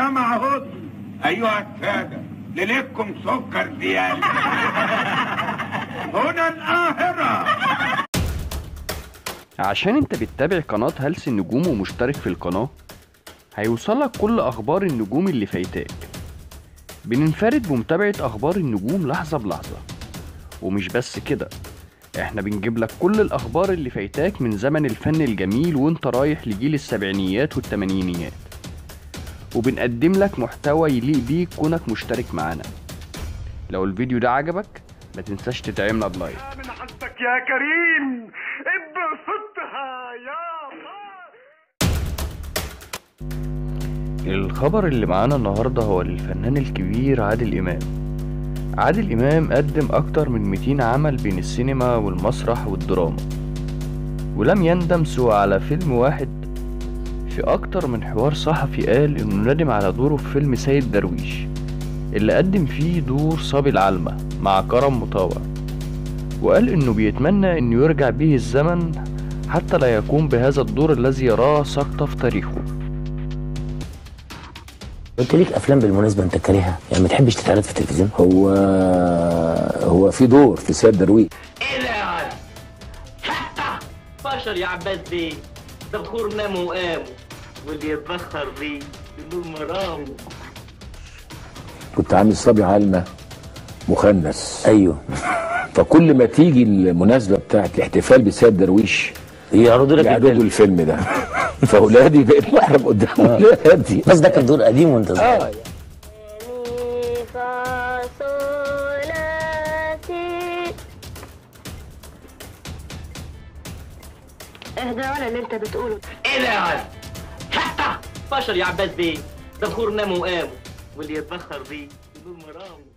سامع هدى ايها السادة ليلتكم سكر زيادة هنا القاهرة عشان انت بتتابع قناة هلس النجوم ومشترك في القناة هيوصلك كل اخبار النجوم اللي فايتاك بننفرد بمتابعة اخبار النجوم لحظة بلحظة ومش بس كده احنا بنجيب لك كل الاخبار اللي فايتاك من زمن الفن الجميل وانت رايح لجيل السبعينيات والتمانينيات وبنقدم لك محتوى يليق بيك كونك مشترك معانا لو الفيديو ده عجبك ما تنساش تدعمنا بلايك من حظك يا كريم ابسطها يا الخبر اللي معانا النهاردة هو للفنان الكبير عادل إمام عادل إمام قدم أكتر من 200 عمل بين السينما والمسرح والدراما ولم يندم سوى على فيلم واحد في أكتر من حوار صحفي قال إنه ندم على دوره في فيلم سيد درويش اللي قدم فيه دور صبي العلمة مع كرم مطاوع وقال إنه بيتمنى إنه يرجع به الزمن حتى لا يقوم بهذا الدور الذي يراه سقطة في تاريخه انت ليك افلام بالمناسبه انت كارهها يعني ما تحبش تتعرض في التلفزيون هو هو في دور في سيد درويش ايه ده يا ولد؟ حتى بشر يا عباس بيه ده بخور ناموا وقاموا واللي يتبخر بيه بدون مرامه كنت عامل صبي علمة مخنث ايوه فكل ما تيجي المناسبة بتاعت الاحتفال بسيد درويش يعرضوا لك يعرضوا الفيلم الفيلم ده فاولادي بقيت محرم قدام اولادي بس ده كان دور قديم وانت صغير اه مي فا صول لا سي اهدى ولا اللي انت بتقوله ايه ده يا ولد؟ حتى بشر يا عباس بيه ده بخور ناموا وقاموا واللي يتبخر بيه بدون مرامه